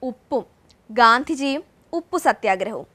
ഉപ്പും ഗാന്ധിജിയും ഉപ്പു സത്യാഗ്രഹവും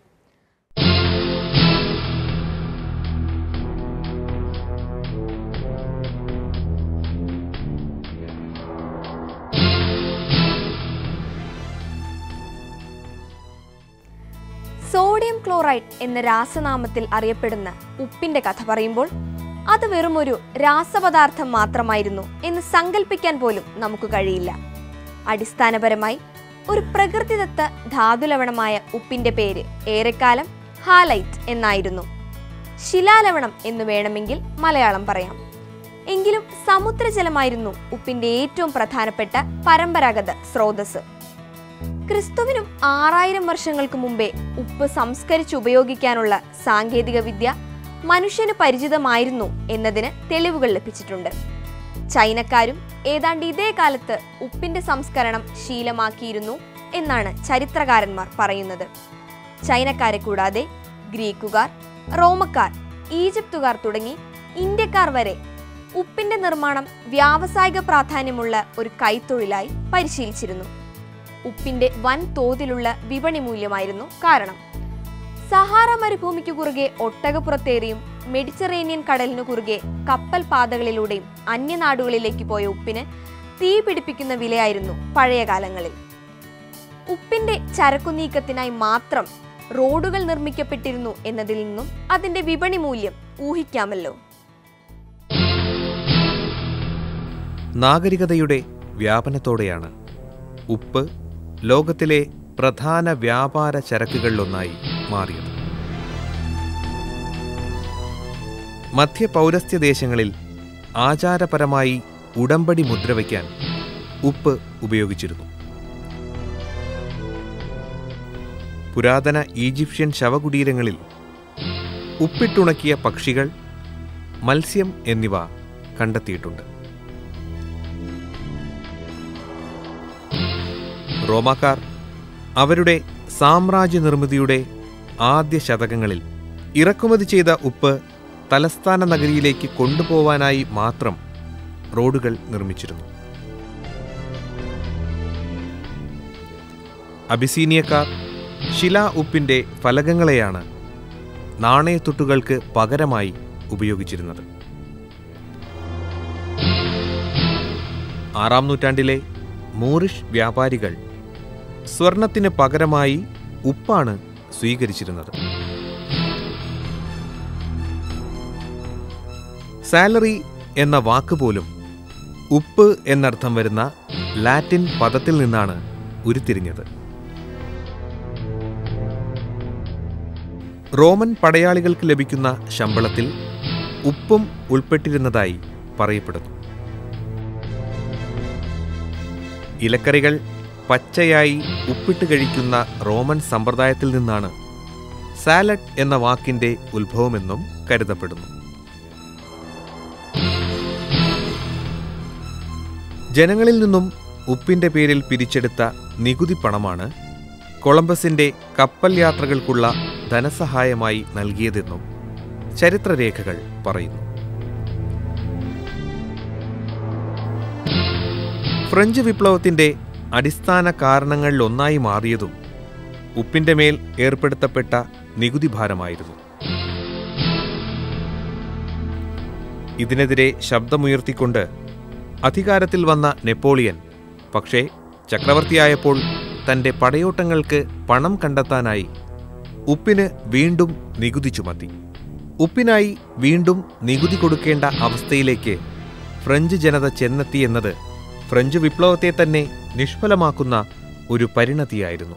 സോഡിയം ക്ലോറൈഡ് എന്ന രാസനാമത്തിൽ അറിയപ്പെടുന്ന ഉപ്പിന്റെ കഥ പറയുമ്പോൾ അത് വെറുമൊരു രാസപദാർത്ഥം മാത്രമായിരുന്നു എന്ന് സങ്കല്പിക്കാൻ പോലും നമുക്ക് കഴിയില്ല അടിസ്ഥാനപരമായി ഒരു പ്രകൃതിദത്ത ധാതുലവണമായ ഉപ്പിന്റെ പേര് ഏറെക്കാലം ഹാലൈറ്റ് എന്നായിരുന്നു ശിലാലവണം എന്ന് വേണമെങ്കിൽ മലയാളം പറയാം എങ്കിലും സമുദ്രജലമായിരുന്നു ഉപ്പിന്റെ ഏറ്റവും പ്രധാനപ്പെട്ട പരമ്പരാഗത സ്രോതസ് ക്രിസ്തുവിനും ആറായിരം വർഷങ്ങൾക്ക് മുമ്പേ ഉപ്പ് സംസ്കരിച്ച് ഉപയോഗിക്കാനുള്ള സാങ്കേതിക വിദ്യ മനുഷ്യന് പരിചിതമായിരുന്നു എന്നതിന് തെളിവുകൾ ലഭിച്ചിട്ടുണ്ട് ചൈനക്കാരും ഏതാണ്ട് ഇതേ കാലത്ത് ഉപ്പിന്റെ സംസ്കരണം ശീലമാക്കിയിരുന്നു എന്നാണ് ചരിത്രകാരന്മാർ പറയുന്നത് ചൈനക്കാരെ കൂടാതെ ഗ്രീക്കുകാർ റോമക്കാർ ഈജിപ്തുകാർ തുടങ്ങി ഇന്ത്യക്കാർ വരെ ഉപ്പിന്റെ നിർമ്മാണം വ്യാവസായിക പ്രാധാന്യമുള്ള ഒരു കൈത്തൊഴിലായി പരിശീലിച്ചിരുന്നു ഉപ്പിന്റെ വൻ തോതിലുള്ള വിപണി മൂല്യമായിരുന്നു കാരണം സഹാറ മരുഭൂമിക്ക് കുറുകെ ഒട്ടകപ്പുറത്തേറിയും മെഡിറ്ററേനിയൻ കടലിനു കുറുകെ കപ്പൽ പാതകളിലൂടെയും അന്യനാടുകളിലേക്ക് പോയ ഉപ്പിന് തീ പിടിപ്പിക്കുന്ന വിലയായിരുന്നു പഴയ കാലങ്ങളിൽ ഉപ്പിന്റെ ചരക്കു മാത്രം റോഡുകൾ നിർമ്മിക്കപ്പെട്ടിരുന്നു എന്നതിൽ നിന്നും അതിന്റെ വിപണി മൂല്യം ഊഹിക്കാമല്ലോ നാഗരികതയുടെ വ്യാപനത്തോടെയാണ് ഉപ്പ് ലോകത്തിലെ പ്രധാന വ്യാപാര ചരക്കുകളിലൊന്നായി മാറിയത് മധ്യ പൗരസ്ത്യ ദേശങ്ങളിൽ ആചാരപരമായി ഉടമ്പടി മുദ്രവയ്ക്കാൻ ഉപ്പ് ഉപയോഗിച്ചിരുന്നു പുരാതന ഈജിപ്ഷ്യൻ ശവകുടീരങ്ങളിൽ ഉപ്പിട്ടുണക്കിയ പക്ഷികൾ മത്സ്യം എന്നിവ കണ്ടെത്തിയിട്ടുണ്ട് റോമാക്കാർ അവരുടെ സാമ്രാജ്യ നിർമ്മിതിയുടെ ആദ്യ ശതകങ്ങളിൽ ഇറക്കുമതി ചെയ്ത ഉപ്പ് തലസ്ഥാന നഗരിയിലേക്ക് കൊണ്ടുപോവാനായി മാത്രം റോഡുകൾ നിർമ്മിച്ചിരുന്നു അബിസീനിയക്കാർ ശിലാ ഉപ്പിന്റെ ഫലകങ്ങളെയാണ് നാണയത്തുട്ടുകൾക്ക് പകരമായി ഉപയോഗിച്ചിരുന്നത് ആറാം നൂറ്റാണ്ടിലെ മൂറിഷ് വ്യാപാരികൾ സ്വർണത്തിന് പകരമായി ഉപ്പാണ് സ്വീകരിച്ചിരുന്നത് സാലറി എന്ന വാക്ക് പോലും ഉപ്പ് എന്നർത്ഥം വരുന്ന ലാറ്റിൻ പദത്തിൽ നിന്നാണ് ഉരുത്തിരിഞ്ഞത് റോമൻ പടയാളികൾക്ക് ലഭിക്കുന്ന ശമ്പളത്തിൽ ഉപ്പും ഉൾപ്പെട്ടിരുന്നതായി പറയപ്പെടുന്നു ഇലക്കറികൾ പച്ചയായി ഉപ്പിട്ട് കഴിക്കുന്ന റോമൻ സമ്പ്രദായത്തിൽ നിന്നാണ് സാലഡ് എന്ന വാക്കിന്റെ ഉത്ഭവമെന്നും കരുതപ്പെടുന്നു ജനങ്ങളിൽ നിന്നും ഉപ്പിന്റെ പേരിൽ പിരിച്ചെടുത്ത നികുതി പണമാണ് കൊളംബസിന്റെ കപ്പൽ യാത്രകൾക്കുള്ള ധനസഹായമായി നൽകിയതെന്നും ചരിത്രരേഖകൾ പറയുന്നു ഫ്രഞ്ച് വിപ്ലവത്തിന്റെ അടിസ്ഥാന കാരണങ്ങളിലൊന്നായി മാറിയതും ഉപ്പിന്റെ മേൽ ഏർപ്പെടുത്തപ്പെട്ട നികുതി ഭാരമായിരുന്നു ഇതിനെതിരെ ശബ്ദമുയർത്തിക്കൊണ്ട് അധികാരത്തിൽ വന്ന നെപ്പോളിയൻ പക്ഷേ ചക്രവർത്തിയായപ്പോൾ തന്റെ പടയോട്ടങ്ങൾക്ക് പണം കണ്ടെത്താനായി ഉപ്പിന് വീണ്ടും നികുതി ചുമത്തി ഉപ്പിനായി വീണ്ടും നികുതി കൊടുക്കേണ്ട അവസ്ഥയിലേക്ക് ഫ്രഞ്ച് ജനത ചെന്നെത്തി എന്നത് ഫ്രഞ്ച് വിപ്ലവത്തെ തന്നെ നിഷ്ഫലമാക്കുന്ന ഒരു പരിണതിയായിരുന്നു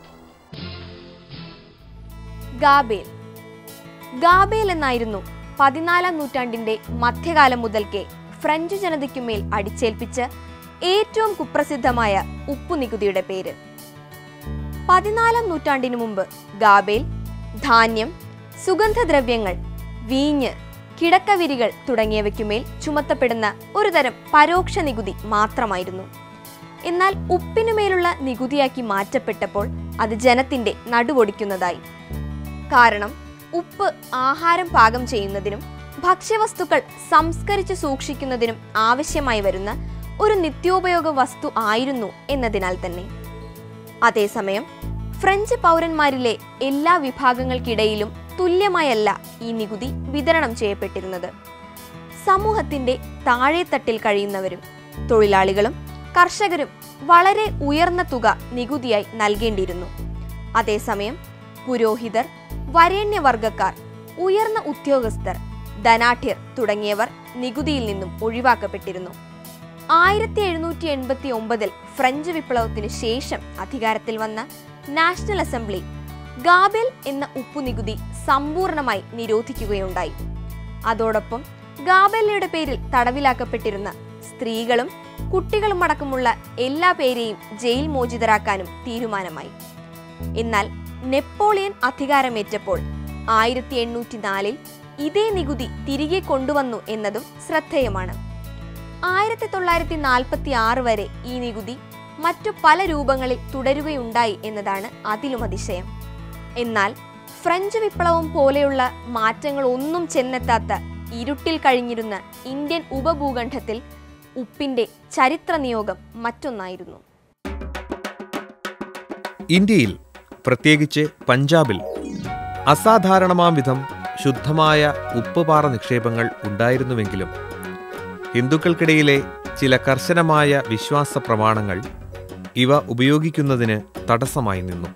ഗാബേൽ ഗാബേൽ എന്നായിരുന്നു പതിനാലാം നൂറ്റാണ്ടിന്റെ മധ്യകാലം മുതൽക്കേ ഫ്രഞ്ച് ജനതയ്ക്കുമേൽ അടിച്ചേൽപ്പിച്ച ഏറ്റവും കുപ്രസിദ്ധമായ ഉപ്പു നികുതിയുടെ പേര് പതിനാലാം നൂറ്റാണ്ടിനു മുമ്പ് ഗാബേൽ ധാന്യം സുഗന്ധദ്രവ്യങ്ങൾ വീഞ്ഞ് കിടക്കവിരികൾ തുടങ്ങിയവയ്ക്കുമേൽ ചുമത്തപ്പെടുന്ന ഒരുതരം പരോക്ഷ നികുതി മാത്രമായിരുന്നു എന്നാൽ ഉപ്പിനുമേലുള്ള നികുതിയാക്കി മാറ്റപ്പെട്ടപ്പോൾ അത് ജനത്തിന്റെ നടുവൊടിക്കുന്നതായി കാരണം ഉപ്പ് ആഹാരം പാകം ചെയ്യുന്നതിനും ഭക്ഷ്യവസ്തുക്കൾ സംസ്കരിച്ച് സൂക്ഷിക്കുന്നതിനും ആവശ്യമായി വരുന്ന ഒരു നിത്യോപയോഗ വസ്തു ആയിരുന്നു എന്നതിനാൽ തന്നെ അതേസമയം ഫ്രഞ്ച് പൗരന്മാരിലെ എല്ലാ വിഭാഗങ്ങൾക്കിടയിലും തുല്യമായല്ല ഈ നികുതി വിതരണം ചെയ്യപ്പെട്ടിരുന്നത് സമൂഹത്തിന്റെ താഴെത്തട്ടിൽ കഴിയുന്നവരും തൊഴിലാളികളും കർഷകരും വളരെ ഉയർന്ന തുക നികുതിയായി നൽകേണ്ടിയിരുന്നു അതേസമയം പുരോഹിതർ വരേണ്യവർഗക്കാർ ഉയർന്ന ഉദ്യോഗസ്ഥർ ധനാഠ്യർ തുടങ്ങിയവർ നികുതിയിൽ നിന്നും ഒഴിവാക്കപ്പെട്ടിരുന്നു ആയിരത്തി എഴുന്നൂറ്റി എൺപത്തി ഒമ്പതിൽ ഫ്രഞ്ച് വിപ്ലവത്തിന് ശേഷം അധികാരത്തിൽ വന്ന നാഷണൽ അസംബ്ലി ഗാബേൽ എന്ന ഉപ്പുനികുതി സമ്പൂർണമായി നിരോധിക്കുകയുണ്ടായി അതോടൊപ്പം ഗാബേലയുടെ പേരിൽ തടവിലാക്കപ്പെട്ടിരുന്ന സ്ത്രീകളും കുട്ടികളും അടക്കമുള്ള എല്ലാ പേരെയും ജയിൽ മോചിതരാക്കാനും തീരുമാനമായി എന്നാൽ നെപ്പോളിയൻ അധികാരമേറ്റപ്പോൾ ആയിരത്തി എണ്ണൂറ്റി നാലിൽ ഇതേ നികുതി തിരികെ കൊണ്ടുവന്നു എന്നതും ശ്രദ്ധേയമാണ് ആയിരത്തി തൊള്ളായിരത്തി നാൽപ്പത്തി ആറ് വരെ ഈ നികുതി മറ്റു പല രൂപങ്ങളിൽ തുടരുകയുണ്ടായി എന്നതാണ് അതിലും അതിശയം എന്നാൽ ഫ്രഞ്ച് വിപ്ലവം പോലെയുള്ള മാറ്റങ്ങൾ ഒന്നും ചെന്നെത്താത്ത ഇരുട്ടിൽ കഴിഞ്ഞിരുന്ന ഇന്ത്യൻ ഉപഭൂഖണ്ഡത്തിൽ ഉപ്പിന്റെ ചരിത്ര നിയോഗം മറ്റൊന്നായിരുന്നു ഇന്ത്യയിൽ പ്രത്യേകിച്ച് പഞ്ചാബിൽ അസാധാരണമാം വിധം ശുദ്ധമായ ഉപ്പുപാറ നിക്ഷേപങ്ങൾ ഉണ്ടായിരുന്നുവെങ്കിലും ഹിന്ദുക്കൾക്കിടയിലെ ചില കർശനമായ വിശ്വാസ പ്രമാണങ്ങൾ ഇവ ഉപയോഗിക്കുന്നതിന് തടസ്സമായി നിന്നു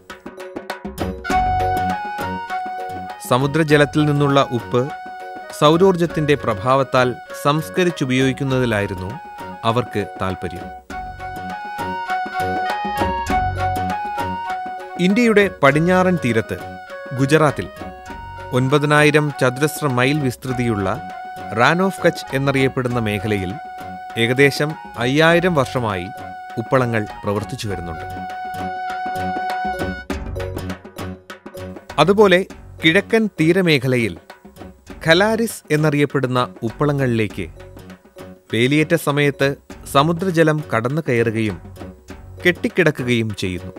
സമുദ്രജലത്തിൽ നിന്നുള്ള ഉപ്പ് സൗരോർജത്തിന്റെ പ്രഭാവത്താൽ സംസ്കരിച്ചുപയോഗിക്കുന്നതിലായിരുന്നു അവർക്ക് താൽപ്പര്യം ഇന്ത്യയുടെ പടിഞ്ഞാറൻ തീരത്ത് ഗുജറാത്തിൽ ഒൻപതിനായിരം ചതുരശ്ര മൈൽ വിസ്തൃതിയുള്ള റാൻ ഓഫ് കച്ച് എന്നറിയപ്പെടുന്ന മേഖലയിൽ ഏകദേശം അയ്യായിരം വർഷമായി ഉപ്പളങ്ങൾ പ്രവർത്തിച്ചു വരുന്നുണ്ട് അതുപോലെ കിഴക്കൻ തീരമേഖലയിൽ ഖലാരിസ് എന്നറിയപ്പെടുന്ന ഉപ്പളങ്ങളിലേക്ക് വേലിയേറ്റ സമയത്ത് സമുദ്രജലം കടന്നു കയറുകയും കെട്ടിക്കിടക്കുകയും ചെയ്യുന്നു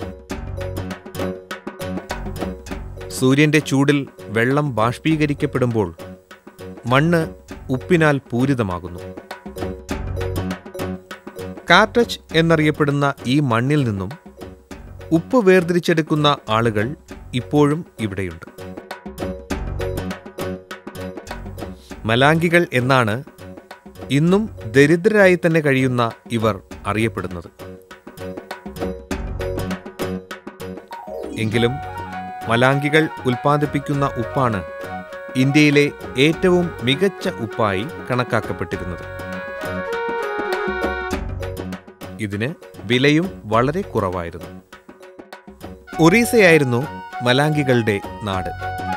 സൂര്യന്റെ ചൂടിൽ വെള്ളം ബാഷ്പീകരിക്കപ്പെടുമ്പോൾ മണ്ണ് ഉപ്പിനാൽ പൂരിതമാകുന്നു കാർട്ടച്ച് എന്നറിയപ്പെടുന്ന ഈ മണ്ണിൽ നിന്നും ഉപ്പ് വേർതിരിച്ചെടുക്കുന്ന ആളുകൾ ഇപ്പോഴും ഇവിടെയുണ്ട് മലാങ്കികൾ എന്നാണ് ഇന്നും ദരിദ്രരായി തന്നെ കഴിയുന്ന ഇവർ അറിയപ്പെടുന്നത് എങ്കിലും മലാങ്കികൾ ഉൽപ്പാദിപ്പിക്കുന്ന ഉപ്പാണ് ഇന്ത്യയിലെ ഏറ്റവും മികച്ച ഉപ്പായി കണക്കാക്കപ്പെട്ടിരുന്നത് ഇതിന് വിലയും വളരെ കുറവായിരുന്നു ഒറീസയായിരുന്നു മലാങ്കികളുടെ നാട്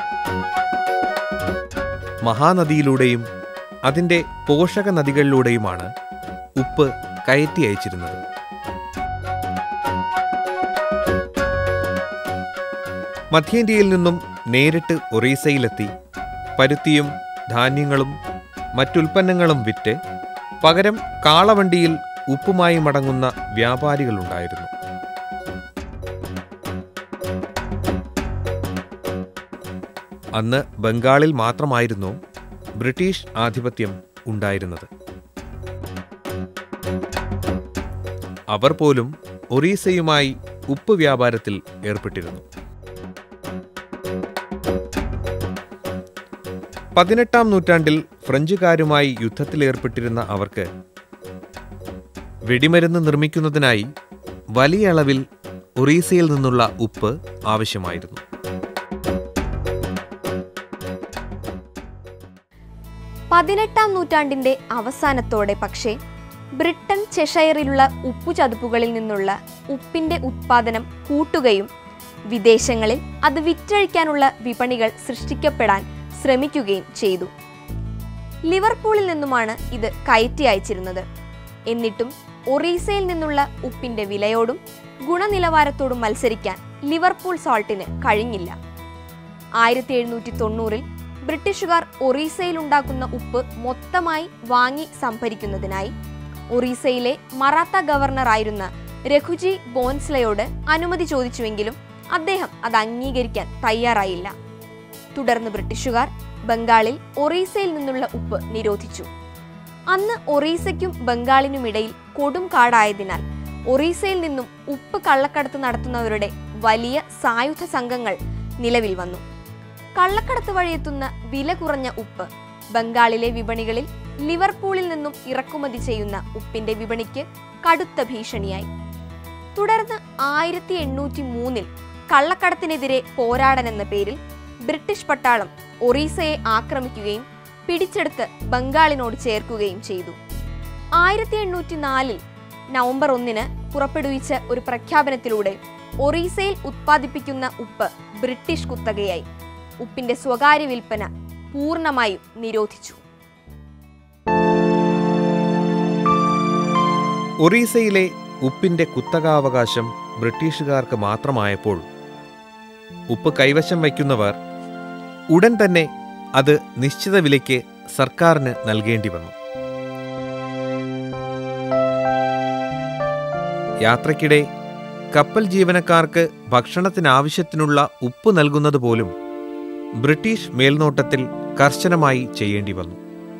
മഹാനദിയിലൂടെയും അതിന്റെ പോഷക നദികളിലൂടെയുമാണ് ഉപ്പ് കയറ്റി അയച്ചിരുന്നത് മധ്യേന്ത്യയിൽ നിന്നും നേരിട്ട് ഒറീസയിലെത്തി പരുത്തിയും ധാന്യങ്ങളും മറ്റുൽപ്പന്നങ്ങളും വിറ്റ് പകരം കാളവണ്ടിയിൽ ഉപ്പുമായി മടങ്ങുന്ന വ്യാപാരികളുണ്ടായിരുന്നു അന്ന് ബംഗാളിൽ മാത്രമായിരുന്നു ബ്രിട്ടീഷ് ആധിപത്യം ഉണ്ടായിരുന്നത് അവർ പോലും ഒറീസയുമായി ഉപ്പ് വ്യാപാരത്തിൽ ഏർപ്പെട്ടിരുന്നു പതിനെട്ടാം നൂറ്റാണ്ടിൽ ഫ്രഞ്ചുകാരുമായി യുദ്ധത്തിലേർപ്പെട്ടിരുന്ന അവർക്ക് വെടിമരുന്ന് നിർമ്മിക്കുന്നതിനായി വലിയ അളവിൽ ഒറീസയിൽ നിന്നുള്ള ഉപ്പ് ആവശ്യമായിരുന്നു പതിനെട്ടാം നൂറ്റാണ്ടിന്റെ അവസാനത്തോടെ പക്ഷേ ബ്രിട്ടൻ ചെഷയറിലുള്ള ഉപ്പുചതുപ്പുകളിൽ നിന്നുള്ള ഉപ്പിന്റെ ഉത്പാദനം കൂട്ടുകയും വിദേശങ്ങളിൽ അത് വിറ്റഴിക്കാനുള്ള വിപണികൾ സൃഷ്ടിക്കപ്പെടാൻ ശ്രമിക്കുകയും ചെയ്തു ലിവർപൂളിൽ നിന്നുമാണ് ഇത് കയറ്റി അയച്ചിരുന്നത് എന്നിട്ടും ഒറീസയിൽ നിന്നുള്ള ഉപ്പിന്റെ വിലയോടും ഗുണനിലവാരത്തോടും മത്സരിക്കാൻ ലിവർപൂൾ സോൾട്ടിന് കഴിഞ്ഞില്ല ആയിരത്തി എഴുന്നൂറ്റി തൊണ്ണൂറിൽ ബ്രിട്ടീഷുകാർ ഒറീസയിൽ ഉണ്ടാക്കുന്ന ഉപ്പ് മൊത്തമായി വാങ്ങി സംഭരിക്കുന്നതിനായി ഒറീസയിലെ മറാത്ത ഗവർണറായിരുന്ന രഘുജി ബോൻസ്ലയോട് അനുമതി ചോദിച്ചുവെങ്കിലും അദ്ദേഹം അത് അംഗീകരിക്കാൻ തയ്യാറായില്ല തുടർന്ന് ബ്രിട്ടീഷുകാർ ബംഗാളിൽ ഒറീസയിൽ നിന്നുള്ള ഉപ്പ് നിരോധിച്ചു അന്ന് ഒറീസയ്ക്കും ബംഗാളിനുമിടയിൽ കൊടും കാടായതിനാൽ ഒറീസയിൽ നിന്നും ഉപ്പ് കള്ളക്കടത്ത് നടത്തുന്നവരുടെ വലിയ സായുധ സംഘങ്ങൾ നിലവിൽ വന്നു കള്ളക്കടത്ത് വഴിയെത്തുന്ന വില കുറഞ്ഞ ഉപ്പ് ബംഗാളിലെ വിപണികളിൽ ലിവർപൂളിൽ നിന്നും ഇറക്കുമതി ചെയ്യുന്ന ഉപ്പിന്റെ വിപണിക്ക് കടുത്ത ഭീഷണിയായി തുടർന്ന് ആയിരത്തി എണ്ണൂറ്റി മൂന്നിൽ കള്ളക്കടത്തിനെതിരെ പോരാടൻ എന്ന പേരിൽ ബ്രിട്ടീഷ് പട്ടാളം ഒറീസയെ ആക്രമിക്കുകയും പിടിച്ചെടുത്ത് ബംഗാളിനോട് ചേർക്കുകയും ചെയ്തു ആയിരത്തി എണ്ണൂറ്റി നാലിൽ നവംബർ ഒന്നിന് പുറപ്പെടുവിച്ച ഒരു പ്രഖ്യാപനത്തിലൂടെ ഒറീസയിൽ ഉത്പാദിപ്പിക്കുന്ന ഉപ്പ് ബ്രിട്ടീഷ് കുത്തകയായി ഉപ്പിന്റെ സ്വകാര്യ വിൽപ്പന പൂർണ്ണമായും നിരോധിച്ചു ഒറീസയിലെ ഉപ്പിന്റെ കുത്തകാവകാശം ബ്രിട്ടീഷുകാർക്ക് മാത്രമായപ്പോൾ ഉപ്പ് കൈവശം വയ്ക്കുന്നവർ ഉടൻ തന്നെ അത് നിശ്ചിത വിലയ്ക്ക് സർക്കാരിന് നൽകേണ്ടി വന്നു യാത്രയ്ക്കിടെ കപ്പൽ ജീവനക്കാർക്ക് ഭക്ഷണത്തിനാവശ്യത്തിനുള്ള ഉപ്പ് നൽകുന്നത് പോലും ബ്രിട്ടീഷ് മേൽനോട്ടത്തിൽ കർശനമായി ചെയ്യേണ്ടി വന്നു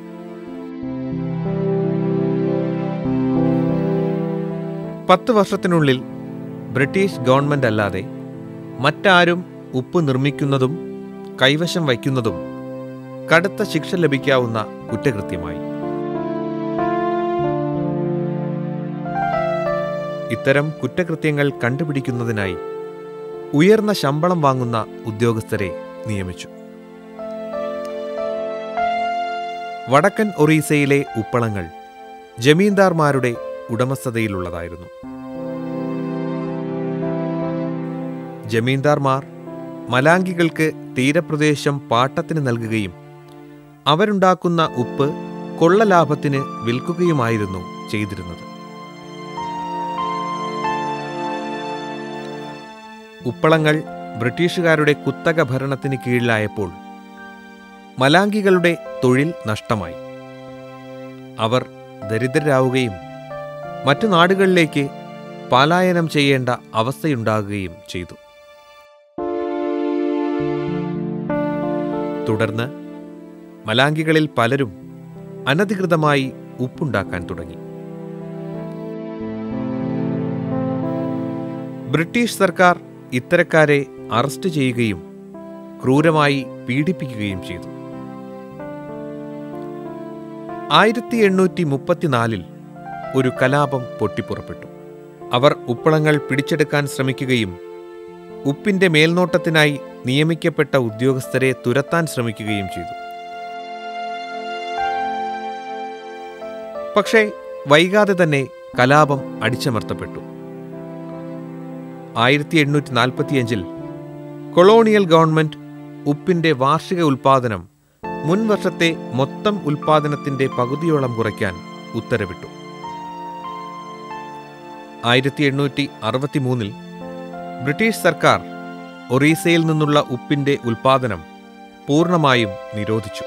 പത്ത് വർഷത്തിനുള്ളിൽ ബ്രിട്ടീഷ് ഗവൺമെന്റ് അല്ലാതെ മറ്റാരും ഉപ്പ് നിർമ്മിക്കുന്നതും കൈവശം വയ്ക്കുന്നതും കടുത്ത ശിക്ഷ ലഭിക്കാവുന്ന കുറ്റകൃത്യമായി ഇത്തരം കുറ്റകൃത്യങ്ങൾ കണ്ടുപിടിക്കുന്നതിനായി ഉയർന്ന ശമ്പളം വാങ്ങുന്ന ഉദ്യോഗസ്ഥരെ നിയമിച്ചു വടക്കൻ ഒറീസയിലെ ഉപ്പളങ്ങൾ ജമീന്ദാർമാരുടെ ഉടമസ്ഥതയിലുള്ളതായിരുന്നു ജമീന്ദാർമാർ മലാങ്കികൾക്ക് തീരപ്രദേശം പാട്ടത്തിന് നൽകുകയും അവരുണ്ടാക്കുന്ന ഉപ്പ് കൊള്ളലാഭത്തിന് വിൽക്കുകയുമായിരുന്നു ചെയ്തിരുന്നത് ഉപ്പളങ്ങൾ ബ്രിട്ടീഷുകാരുടെ കുത്തക ഭരണത്തിന് കീഴിലായപ്പോൾ മലാങ്കികളുടെ തൊഴിൽ നഷ്ടമായി അവർ ദരിദ്രരാവുകയും മറ്റു നാടുകളിലേക്ക് പലായനം ചെയ്യേണ്ട അവസ്ഥയുണ്ടാകുകയും ചെയ്തു തുടർന്ന് മലാങ്കികളിൽ പലരും അനധികൃതമായി ഉപ്പുണ്ടാക്കാൻ തുടങ്ങി ബ്രിട്ടീഷ് സർക്കാർ ഇത്തരക്കാരെ അറസ്റ്റ് ചെയ്യുകയും ക്രൂരമായി പീഡിപ്പിക്കുകയും ചെയ്തു ആയിരത്തി എണ്ണൂറ്റി മുപ്പത്തിനാലിൽ ഒരു കലാപം പൊട്ടിപ്പുറപ്പെട്ടു അവർ ഉപ്പളങ്ങൾ പിടിച്ചെടുക്കാൻ ശ്രമിക്കുകയും ഉപ്പിന്റെ മേൽനോട്ടത്തിനായി നിയമിക്കപ്പെട്ട ഉദ്യോഗസ്ഥരെ തുരത്താൻ ശ്രമിക്കുകയും ചെയ്തു പക്ഷേ വൈകാതെ തന്നെ കലാപം അടിച്ചമർത്തപ്പെട്ടു ആയിരത്തി എണ്ണൂറ്റി നാൽപ്പത്തിയഞ്ചിൽ കൊളോണിയൽ ഗവൺമെന്റ് ഉപ്പിന്റെ വാർഷിക ഉൽപാദനം മുൻ വർഷത്തെ മൊത്തം ഉൽപാദനത്തിന്റെ പകുതിയോളം കുറയ്ക്കാൻ ഉത്തരവിട്ടു ആയിരത്തി എണ്ണൂറ്റി അറുപത്തിമൂന്നിൽ ബ്രിട്ടീഷ് സർക്കാർ ഒറീസയിൽ നിന്നുള്ള ഉപ്പിന്റെ ഉൽപാദനം പൂർണ്ണമായും നിരോധിച്ചു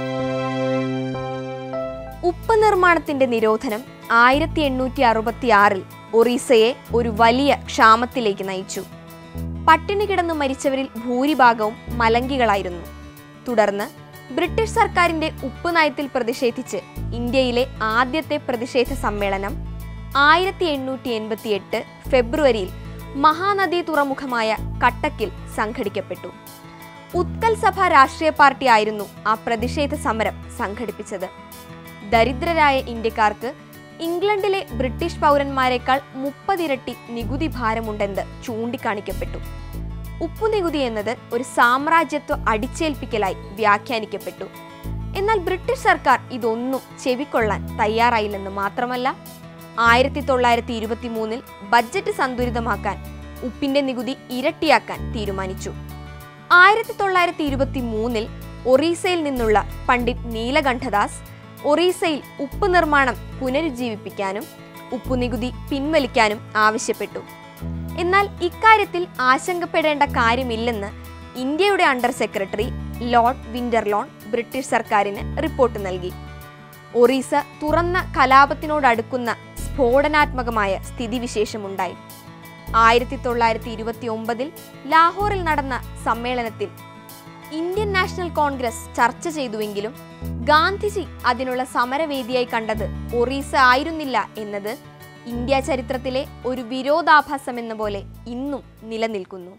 ഉപ്പ് നിർമ്മാണത്തിന്റെ നിരോധനം ആയിരത്തി എണ്ണൂറ്റി അറുപത്തി ആറിൽ ഒറീസയെ ഒരു വലിയ ക്ഷാമത്തിലേക്ക് നയിച്ചു പട്ടിണി കിടന്നു മരിച്ചവരിൽ ഭൂരിഭാഗവും മലങ്കികളായിരുന്നു തുടർന്ന് ബ്രിട്ടീഷ് സർക്കാരിന്റെ ഉപ്പ് നയത്തിൽ പ്രതിഷേധിച്ച് ഇന്ത്യയിലെ ആദ്യത്തെ പ്രതിഷേധ സമ്മേളനം ആയിരത്തി എണ്ണൂറ്റി എൺപത്തി എട്ട് ഫെബ്രുവരിയിൽ മഹാനദി തുറമുഖമായ കട്ടക്കിൽ സംഘടിക്കപ്പെട്ടു ഉത്കൽ സഭ രാഷ്ട്രീയ പാർട്ടി ആയിരുന്നു ആ പ്രതിഷേധ സമരം സംഘടിപ്പിച്ചത് ദരിദ്രരായ ഇന്ത്യക്കാർക്ക് ഇംഗ്ലണ്ടിലെ ബ്രിട്ടീഷ് പൗരന്മാരെക്കാൾ മുപ്പതിരട്ടി നികുതി ഭാരമുണ്ടെന്ന് ചൂണ്ടിക്കാണിക്കപ്പെട്ടു ഉപ്പുനികുതി എന്നത് ഒരു സാമ്രാജ്യത്വ അടിച്ചേൽപ്പിക്കലായി വ്യാഖ്യാനിക്കപ്പെട്ടു എന്നാൽ ബ്രിട്ടീഷ് സർക്കാർ ഇതൊന്നും ചെവിക്കൊള്ളാൻ തയ്യാറായില്ലെന്ന് മാത്രമല്ല ആയിരത്തി തൊള്ളായിരത്തി ഇരുപത്തി മൂന്നിൽ ബഡ്ജറ്റ് സന്തുലിതമാക്കാൻ ഉപ്പിന്റെ നികുതി ഇരട്ടിയാക്കാൻ തീരുമാനിച്ചു ആയിരത്തി തൊള്ളായിരത്തി ഇരുപത്തി മൂന്നിൽ ഒറീസയിൽ നിന്നുള്ള പണ്ഡിറ്റ് നീലകണ്ഠദാസ് ഒറീസയിൽ ഉപ്പ് നിർമ്മാണം പുനരുജ്ജീവിപ്പിക്കാനും ഉപ്പുനികുതി പിൻവലിക്കാനും ആവശ്യപ്പെട്ടു എന്നാൽ ഇക്കാര്യത്തിൽ ആശങ്കപ്പെടേണ്ട കാര്യമില്ലെന്ന് ഇന്ത്യയുടെ under secretary lord Winterton British സർക്കാരിന് റിപ്പോർട്ട് നൽകി ഒറീസ തുറന്ന കലാപത്തിനോടടുക്കുന്ന സ്ഫോടനാത്മകമായ സ്ഥിതിവിശേഷമുണ്ടായി ആയിരത്തി തൊള്ളായിരത്തി ഇരുപത്തി ഒമ്പതിൽ ലാഹോറിൽ നടന്ന സമ്മേളനത്തിൽ ഇന്ത്യൻ നാഷണൽ കോൺഗ്രസ് ചർച്ച ചെയ്തുവെങ്കിലും ഗാന്ധിജി അതിനുള്ള സമരവേദിയായി കണ്ടത് ഒറീസ ആയിരുന്നില്ല എന്നത് ഇന്ത്യ ചരിത്രത്തിലെ ഒരു വിരോധാഭാസം എന്ന പോലെ ഇന്നും നിലനിൽക്കുന്നു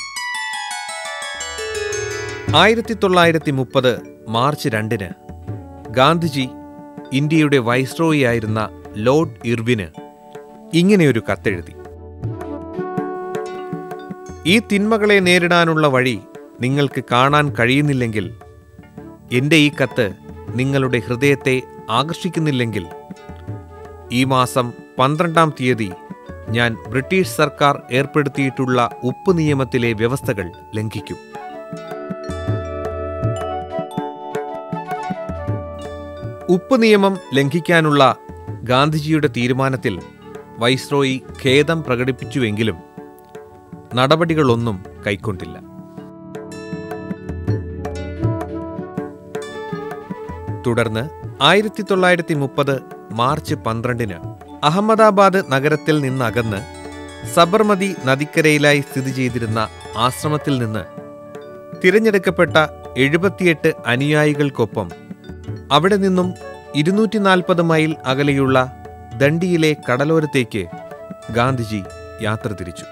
ആയിരത്തി തൊള്ളായിരത്തി മുപ്പത് മാർച്ച് രണ്ടിന് ഗാന്ധിജി ഇന്ത്യയുടെ വൈസ്രോയി ആയിരുന്ന ലോർഡ് ഇർവിന് ഇങ്ങനെയൊരു കത്തെഴുതി ഈ തിന്മകളെ നേരിടാനുള്ള വഴി നിങ്ങൾക്ക് കാണാൻ കഴിയുന്നില്ലെങ്കിൽ എൻ്റെ ഈ കത്ത് നിങ്ങളുടെ ഹൃദയത്തെ ആകർഷിക്കുന്നില്ലെങ്കിൽ ഈ മാസം പന്ത്രണ്ടാം തീയതി ഞാൻ ബ്രിട്ടീഷ് സർക്കാർ ഏർപ്പെടുത്തിയിട്ടുള്ള ഉപ്പ് നിയമത്തിലെ വ്യവസ്ഥകൾ ലംഘിക്കും ഉപ്പ് നിയമം ലംഘിക്കാനുള്ള ഗാന്ധിജിയുടെ തീരുമാനത്തിൽ വൈസ്രോയി ഖേദം പ്രകടിപ്പിച്ചുവെങ്കിലും നടപടികളൊന്നും കൈക്കൊണ്ടില്ല തുടർന്ന് ആയിരത്തി തൊള്ളായിരത്തി മുപ്പത് മാർച്ച് പന്ത്രണ്ടിന് അഹമ്മദാബാദ് നഗരത്തിൽ നിന്നകന്ന് സബർമതി നദിക്കരയിലായി സ്ഥിതി ചെയ്തിരുന്ന ആശ്രമത്തിൽ നിന്ന് തിരഞ്ഞെടുക്കപ്പെട്ട എഴുപത്തിയെട്ട് അനുയായികൾക്കൊപ്പം അവിടെ നിന്നും ഇരുന്നൂറ്റി നാൽപ്പത് മൈൽ അകലെയുള്ള ദണ്ഡിയിലെ കടലോരത്തേക്ക് ഗാന്ധിജി യാത്ര തിരിച്ചു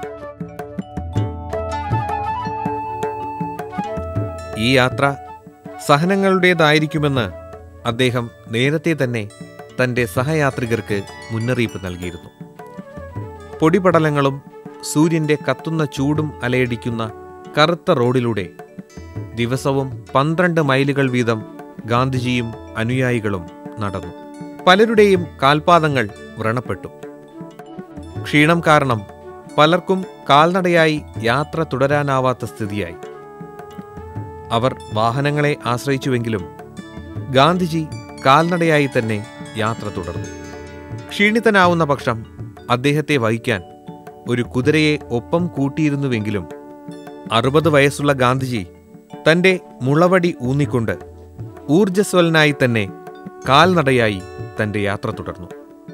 ഈ യാത്ര സഹനങ്ങളുടേതായിരിക്കുമെന്ന് അദ്ദേഹം നേരത്തെ തന്നെ തന്റെ സഹയാത്രികർക്ക് മുന്നറിയിപ്പ് നൽകിയിരുന്നു പൊടിപടലങ്ങളും സൂര്യന്റെ കത്തുന്ന ചൂടും അലയടിക്കുന്ന കറുത്ത റോഡിലൂടെ ദിവസവും പന്ത്രണ്ട് മൈലുകൾ വീതം ഗാന്ധിജിയും അനുയായികളും നടന്നു പലരുടെയും കാൽപാദങ്ങൾ വ്രണപ്പെട്ടു ക്ഷീണം കാരണം പലർക്കും കാൽനടയായി യാത്ര തുടരാനാവാത്ത സ്ഥിതിയായി അവർ വാഹനങ്ങളെ ആശ്രയിച്ചുവെങ്കിലും ഗാന്ധിജി കാൽനടയായി തന്നെ യാത്ര തുടർന്നു ക്ഷീണിതനാവുന്ന പക്ഷം അദ്ദേഹത്തെ വഹിക്കാൻ ഒരു കുതിരയെ ഒപ്പം കൂട്ടിയിരുന്നുവെങ്കിലും അറുപത് വയസ്സുള്ള ഗാന്ധിജി തന്റെ മുളവടി ഊന്നിക്കൊണ്ട് ഊർജസ്വലനായി തന്നെ കാൽനടയായി തന്റെ യാത്ര തുടർന്നു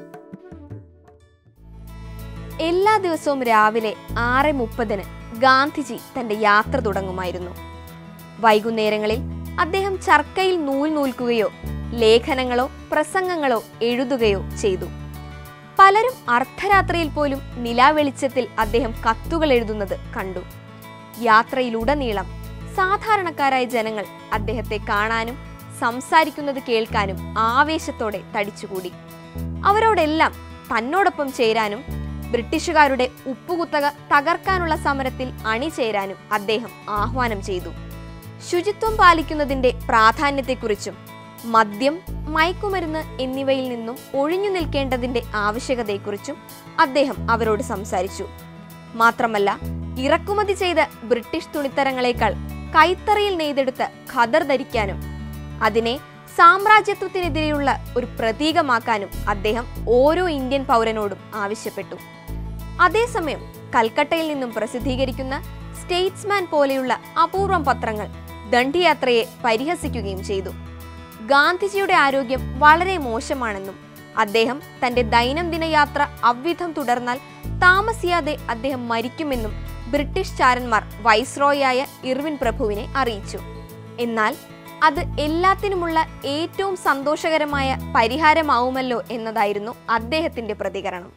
എല്ലാ ദിവസവും രാവിലെ ആറ് മുപ്പതിന് ഗാന്ധിജി തന്റെ യാത്ര തുടങ്ങുമായിരുന്നു വൈകുന്നേരങ്ങളിൽ അദ്ദേഹം ചർക്കയിൽ നൂൽ നൂൽക്കുകയോ ലേഖനങ്ങളോ പ്രസംഗങ്ങളോ എഴുതുകയോ ചെയ്തു പലരും അർദ്ധരാത്രിയിൽ പോലും നിലാവെളിച്ചത്തിൽ അദ്ദേഹം കത്തുകൾ എഴുതുന്നത് കണ്ടു യാത്രയിലുടനീളം സാധാരണക്കാരായ ജനങ്ങൾ അദ്ദേഹത്തെ കാണാനും സംസാരിക്കുന്നത് കേൾക്കാനും ആവേശത്തോടെ തടിച്ചുകൂടി അവരോടെല്ലാം തന്നോടൊപ്പം ചേരാനും ബ്രിട്ടീഷുകാരുടെ ഉപ്പുകുത്തക തകർക്കാനുള്ള സമരത്തിൽ അണിചേരാനും അദ്ദേഹം ആഹ്വാനം ചെയ്തു ശുചിത്വം പാലിക്കുന്നതിന്റെ പ്രാധാന്യത്തെക്കുറിച്ചും മദ്യം മയക്കുമരുന്ന് എന്നിവയിൽ നിന്നും ഒഴിഞ്ഞു നിൽക്കേണ്ടതിന്റെ ആവശ്യകതയെക്കുറിച്ചും അദ്ദേഹം അവരോട് സംസാരിച്ചു മാത്രമല്ല ഇറക്കുമതി ചെയ്ത ബ്രിട്ടീഷ് തുണിത്തരങ്ങളെക്കാൾ കൈത്തറിയിൽ നെയ്തെടുത്ത ഖദർ ധരിക്കാനും അതിനെ സാമ്രാജ്യത്വത്തിനെതിരെയുള്ള ഒരു പ്രതീകമാക്കാനും അദ്ദേഹം ഓരോ ഇന്ത്യൻ പൗരനോടും ആവശ്യപ്പെട്ടു അതേസമയം കൽക്കട്ടയിൽ നിന്നും പ്രസിദ്ധീകരിക്കുന്ന സ്റ്റേറ്റ്സ്മാൻ പോലെയുള്ള അപൂർവം പത്രങ്ങൾ ദണ്ഡിയാത്രയെ പരിഹസിക്കുകയും ചെയ്തു ഗാന്ധിജിയുടെ ആരോഗ്യം വളരെ മോശമാണെന്നും അദ്ദേഹം തന്റെ ദൈനംദിന യാത്ര അവ്വിധം തുടർന്നാൽ താമസിയാതെ അദ്ദേഹം മരിക്കുമെന്നും ബ്രിട്ടീഷ് ചാരന്മാർ വൈസ്രോയായ ഇർവിൻ പ്രഭുവിനെ അറിയിച്ചു എന്നാൽ അത് എല്ലാത്തിനുമുള്ള ഏറ്റവും സന്തോഷകരമായ പരിഹാരമാവുമല്ലോ എന്നതായിരുന്നു അദ്ദേഹത്തിന്റെ പ്രതികരണം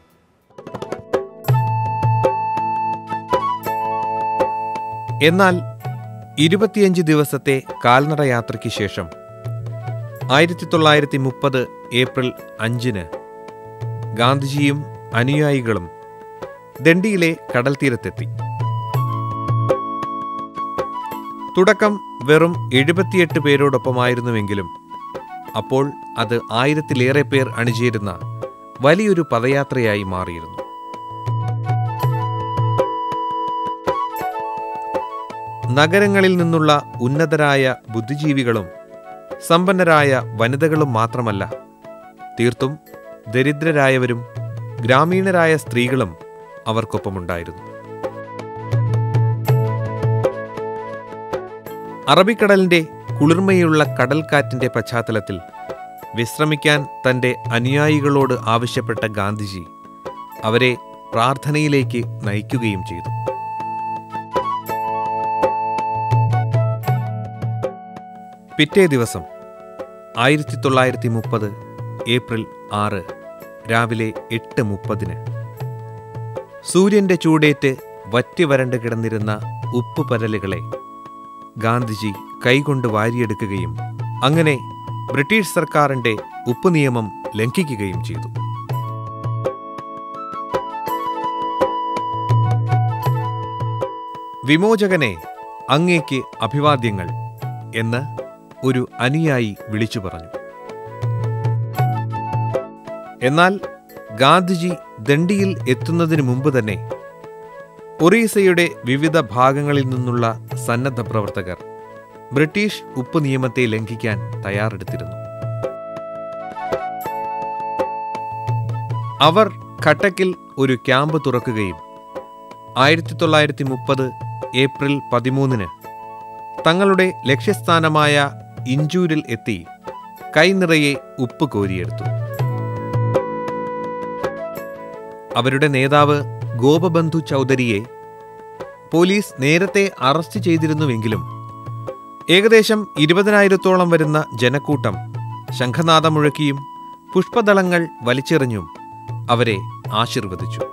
എന്നാൽ ഇരുപത്തിയഞ്ച് ദിവസത്തെ കാൽനട യാത്രയ്ക്ക് ശേഷം ആയിരത്തി തൊള്ളായിരത്തി മുപ്പത് ഏപ്രിൽ അഞ്ചിന് ഗാന്ധിജിയും അനുയായികളും ദണ്ഡിയിലെ കടൽ തീരത്തെത്തി തുടക്കം വെറും എഴുപത്തിയെട്ട് പേരോടൊപ്പമായിരുന്നുവെങ്കിലും അപ്പോൾ അത് ആയിരത്തിലേറെ പേർ അണിചേരുന്ന വലിയൊരു പദയാത്രയായി മാറിയിരുന്നു നഗരങ്ങളിൽ നിന്നുള്ള ഉന്നതരായ ബുദ്ധിജീവികളും സമ്പന്നരായ വനിതകളും മാത്രമല്ല തീർത്തും ദരിദ്രരായവരും ഗ്രാമീണരായ സ്ത്രീകളും അവർക്കൊപ്പമുണ്ടായിരുന്നു അറബിക്കടലിന്റെ കുളിർമയുള്ള കടൽക്കാറ്റിന്റെ പശ്ചാത്തലത്തിൽ വിശ്രമിക്കാൻ തന്റെ അനുയായികളോട് ആവശ്യപ്പെട്ട ഗാന്ധിജി അവരെ പ്രാർത്ഥനയിലേക്ക് നയിക്കുകയും ചെയ്തു പിറ്റേ ദിവസം ആയിരത്തി തൊള്ളായിരത്തി മുപ്പത് ഏപ്രിൽ ആറ് രാവിലെ എട്ട് മുപ്പതിന് സൂര്യന്റെ ചൂടേറ്റ് വറ്റി വരണ്ട് കിടന്നിരുന്ന ഉപ്പ് പരലുകളെ ഗാന്ധിജി കൈകൊണ്ട് വാരിയെടുക്കുകയും അങ്ങനെ ബ്രിട്ടീഷ് സർക്കാരിന്റെ ഉപ്പ് നിയമം ലംഘിക്കുകയും ചെയ്തു വിമോചകനെ അങ്ങേക്ക് അഭിവാദ്യങ്ങൾ എന്ന് ഒരു അനുയായി വിളിച്ചു പറഞ്ഞു എന്നാൽ ഗാന്ധിജി ദണ്ഡിയിൽ എത്തുന്നതിന് മുമ്പ് തന്നെ ഒറീസയുടെ വിവിധ ഭാഗങ്ങളിൽ നിന്നുള്ള സന്നദ്ധ പ്രവർത്തകർ ബ്രിട്ടീഷ് ഉപ്പ് നിയമത്തെ ലംഘിക്കാൻ തയ്യാറെടുത്തിരുന്നു അവർ ഘട്ടക്കിൽ ഒരു ക്യാമ്പ് തുറക്കുകയും ആയിരത്തി തൊള്ളായിരത്തി മുപ്പത് ഏപ്രിൽ പതിമൂന്നിന് തങ്ങളുടെ ലക്ഷ്യസ്ഥാനമായ ഇഞ്ചൂരിൽ എത്തി കൈനിറയെ ഉപ്പ് കോരിയെടുത്തു അവരുടെ നേതാവ് ഗോപബന്ധു ചൗധരിയെ പോലീസ് നേരത്തെ അറസ്റ്റ് ചെയ്തിരുന്നുവെങ്കിലും ഏകദേശം ഇരുപതിനായിരത്തോളം വരുന്ന ജനക്കൂട്ടം ശംഖനാദം മുഴക്കിയും പുഷ്പദളങ്ങൾ വലിച്ചെറിഞ്ഞും അവരെ ആശീർവദിച്ചു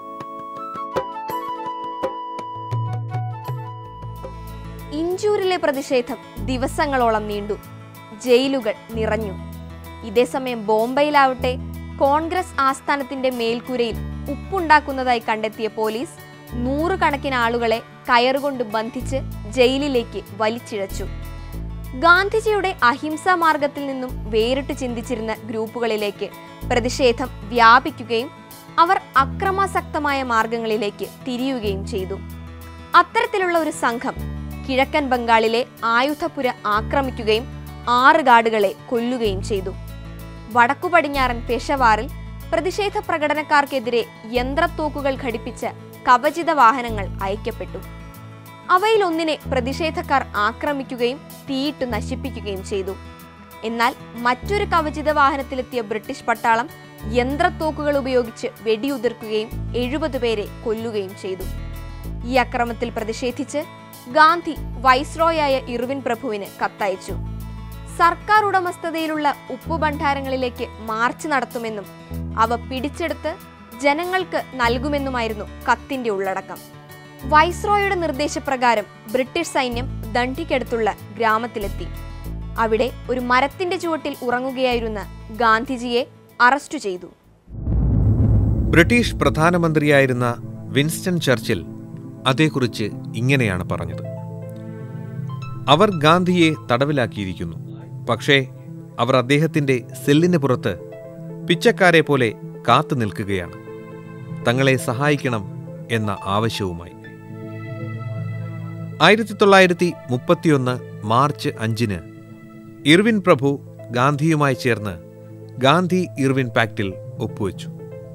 ഇഞ്ചൂരിലെ പ്രതിഷേധം ദിവസങ്ങളോളം നീണ്ടു ജയിലുകൾ നിറഞ്ഞു ഇതേസമയം ബോംബെയിലാവട്ടെ കോൺഗ്രസ് ആസ്ഥാനത്തിന്റെ മേൽക്കൂരയിൽ ഉപ്പുണ്ടാക്കുന്നതായി കണ്ടെത്തിയ പോലീസ് നൂറുകണക്കിന് ആളുകളെ കയറുകൊണ്ട് ബന്ധിച്ച് ജയിലിലേക്ക് വലിച്ചിഴച്ചു ഗാന്ധിജിയുടെ അഹിംസാ മാർഗത്തിൽ നിന്നും വേറിട്ട് ചിന്തിച്ചിരുന്ന ഗ്രൂപ്പുകളിലേക്ക് പ്രതിഷേധം വ്യാപിക്കുകയും അവർ അക്രമാസക്തമായ മാർഗങ്ങളിലേക്ക് തിരിയുകയും ചെയ്തു അത്തരത്തിലുള്ള ഒരു സംഘം കിഴക്കൻ ബംഗാളിലെ ആയുധപുര ആക്രമിക്കുകയും ആറ് ഗാർഡുകളെ കൊല്ലുകയും ചെയ്തു വടക്കു പടിഞ്ഞാറൻ പെഷവാറിൽ പ്രതിഷേധ പ്രകടനക്കാർക്കെതിരെ യന്ത്രത്തോക്കുകൾ ഘടിപ്പിച്ച കവചിത വാഹനങ്ങൾ അയക്കപ്പെട്ടു അവയിലൊന്നിനെ പ്രതിഷേധക്കാർ ആക്രമിക്കുകയും തീയിട്ട് നശിപ്പിക്കുകയും ചെയ്തു എന്നാൽ മറ്റൊരു കവചിത വാഹനത്തിലെത്തിയ ബ്രിട്ടീഷ് പട്ടാളം യന്ത്രത്തോക്കുകൾ ഉപയോഗിച്ച് വെടിയുതിർക്കുകയും എഴുപത് പേരെ കൊല്ലുകയും ചെയ്തു ഈ അക്രമത്തിൽ പ്രതിഷേധിച്ച് ഗാന്ധി വൈസ്രോയായ ഇർവിൻ പ്രഭുവിന് കത്തയച്ചു സർക്കാർ ഉടമസ്ഥതയിലുള്ള ഉപ്പു ഭണ്ഡാരങ്ങളിലേക്ക് മാർച്ച് നടത്തുമെന്നും അവ പിടിച്ചെടുത്ത് ജനങ്ങൾക്ക് നൽകുമെന്നുമായിരുന്നു കത്തിന്റെ ഉള്ളടക്കം വൈസ്രോയുടെ നിർദ്ദേശപ്രകാരം ബ്രിട്ടീഷ് സൈന്യം ദണ്ഡിക്കടുത്തുള്ള ഗ്രാമത്തിലെത്തി അവിടെ ഒരു മരത്തിന്റെ ചുവട്ടിൽ ഉറങ്ങുകയായിരുന്ന ഗാന്ധിജിയെ അറസ്റ്റ് ചെയ്തു ബ്രിട്ടീഷ് പ്രധാനമന്ത്രിയായിരുന്ന വിൻസ്റ്റൺ ചർച്ചിൽ അതേക്കുറിച്ച് ഇങ്ങനെയാണ് പറഞ്ഞത് അവർ ഗാന്ധിയെ തടവിലാക്കിയിരിക്കുന്നു പക്ഷേ അവർ അദ്ദേഹത്തിന്റെ സെല്ലിന് പുറത്ത് പിച്ചക്കാരെ പോലെ കാത്തു നിൽക്കുകയാണ് തങ്ങളെ സഹായിക്കണം എന്ന ആവശ്യവുമായി ആയിരത്തി തൊള്ളായിരത്തി മുപ്പത്തിയൊന്ന് മാർച്ച് അഞ്ചിന് ഇർവിൻ പ്രഭു ഗാന്ധിയുമായി ചേർന്ന് ഗാന്ധി ഇർവിൻ പാക്റ്റിൽ ഒപ്പുവെച്ചു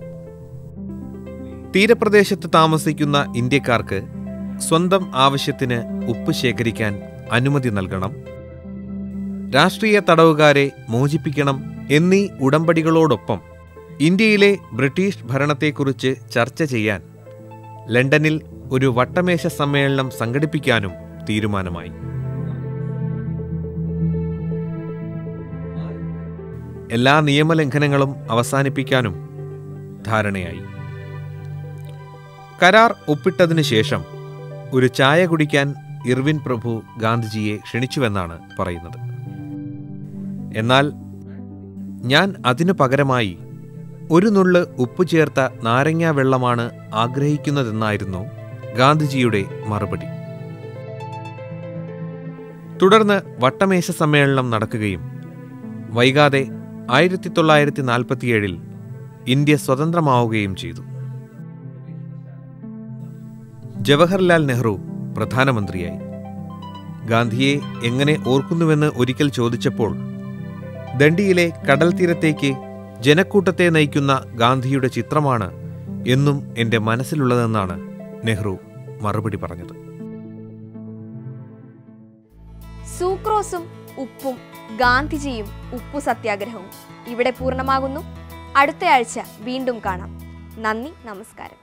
തീരപ്രദേശത്ത് താമസിക്കുന്ന ഇന്ത്യക്കാർക്ക് സ്വന്തം ആവശ്യത്തിന് ഉപ്പ് ശേഖരിക്കാൻ അനുമതി നൽകണം രാഷ്ട്രീയ തടവുകാരെ മോചിപ്പിക്കണം എന്നീ ഉടമ്പടികളോടൊപ്പം ഇന്ത്യയിലെ ബ്രിട്ടീഷ് ഭരണത്തെക്കുറിച്ച് ചർച്ച ചെയ്യാൻ ലണ്ടനിൽ ഒരു വട്ടമേശ സമ്മേളനം സംഘടിപ്പിക്കാനും തീരുമാനമായി എല്ലാ നിയമലംഘനങ്ങളും അവസാനിപ്പിക്കാനും ധാരണയായി കരാർ ഒപ്പിട്ടതിനു ശേഷം ഒരു ചായ കുടിക്കാൻ ഇർവിൻ പ്രഭു ഗാന്ധിജിയെ ക്ഷണിച്ചുവെന്നാണ് പറയുന്നത് എന്നാൽ ഞാൻ അതിനു പകരമായി ഒരു നുള്ള് ഉപ്പ് ചേർത്ത നാരങ്ങാ വെള്ളമാണ് ആഗ്രഹിക്കുന്നതെന്നായിരുന്നു ഗാന്ധിജിയുടെ മറുപടി തുടർന്ന് വട്ടമേശ സമ്മേളനം നടക്കുകയും വൈകാതെ ആയിരത്തി തൊള്ളായിരത്തി നാൽപ്പത്തിയേഴിൽ ഇന്ത്യ സ്വതന്ത്രമാവുകയും ചെയ്തു ജവഹർലാൽ നെഹ്റു പ്രധാനമന്ത്രിയായി ഗാന്ധിയെ എങ്ങനെ ഓർക്കുന്നുവെന്ന് ഒരിക്കൽ ചോദിച്ചപ്പോൾ ദണ്ഡിയിലെ കടൽ തീരത്തേക്ക് ജനക്കൂട്ടത്തെ നയിക്കുന്ന ഗാന്ധിയുടെ ചിത്രമാണ് എന്നും എൻ്റെ മനസ്സിലുള്ളതെന്നാണ് നെഹ്റു മറുപടി പറഞ്ഞത് സൂക്രോസും ഉപ്പും ഗാന്ധിജിയും ഉപ്പു സത്യാഗ്രഹവും ഇവിടെ പൂർണ്ണമാകുന്നു അടുത്തയാഴ്ച വീണ്ടും കാണാം നന്ദി നമസ്കാരം